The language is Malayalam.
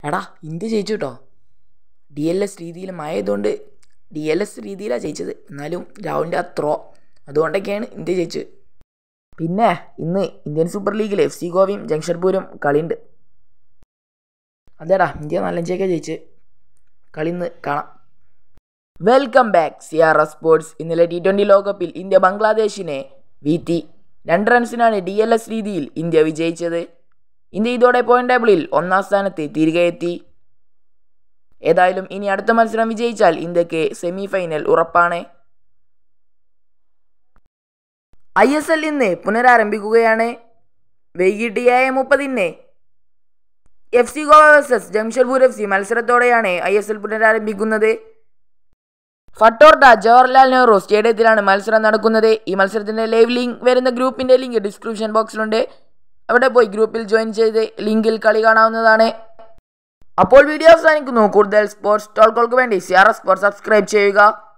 എടാ ഇന്ത്യ ജയിച്ചു കേട്ടോ ഡി എൽ എസ് രീതിയിൽ മഴയതുകൊണ്ട് ഡി എൽ എസ് രീതിയിലാണ് ജയിച്ചത് എന്നാലും രാഹുലിൻ്റെ ആ ത്രോ അതുകൊണ്ടൊക്കെയാണ് ഇന്ത്യ ജയിച്ചത് പിന്നെ ഇന്ന് ഇന്ത്യൻ സൂപ്പർ ലീഗിൽ എഫ് സി ഗോവയും ജംഷഡ്പൂരും കളിയുണ്ട് അതേടാ ഇന്ത്യ നാലഞ്ചൊക്കെ ജയിച്ച് കളി ഇന്ന് കാണാം welcome back C R S sports ഇന്നലെ ടി ട്വൻ്റി ലോകകപ്പിൽ ഇന്ത്യ ബംഗ്ലാദേശിനെ വീഴ്ത്തി രണ്ട് റൺസിനാണ് ഡി എൽ എസ് രീതിയിൽ ഇന്ത്യ വിജയിച്ചത് ഇന്ത്യ ഇതോടെ പോയിന്റ് ടേബിളിൽ ഒന്നാം സ്ഥാനത്ത് തിരികെ എത്തി ഏതായാലും ഇനി അടുത്ത മത്സരം വിജയിച്ചാൽ ഇന്ത്യക്ക് സെമി ഫൈനൽ ഉറപ്പാണ് ഐ എസ് എൽ ഇന്ന് പുനരാരംഭിക്കുകയാണ് വൈകിട്ട് ഏഴ് മുപ്പതിന് F C Goa versus Jamshedpur F C മത്സരത്തോടെയാണ് ഐ എസ് എൽ പുനരാരംഭിക്കുന്നത് ഫട്ടോർഡ ജവഹർലാൽ നെഹ്റു സ്റ്റേഡിയത്തിലാണ് മത്സരം നടക്കുന്നത് ഈ മത്സരത്തിന്റെ ലൈവ് ലിങ്ക് വരുന്ന ഗ്രൂപ്പിന്റെ ലിങ്ക് ഡിസ്ക്രിപ്ഷൻ ബോക്സിലുണ്ട് അവിടെ പോയി ഗ്രൂപ്പിൽ ജോയിൻ ചെയ്ത് ലിങ്കിൽ കളി കാണാവുന്നതാണ് അപ്പോൾ വീഡിയോ അവസാനിക്കുന്നു കൂടുതൽ സ്പോർട്സ് ടോൾകൾക്ക് വേണ്ടി C R S sports subscribe ചെയ്യുക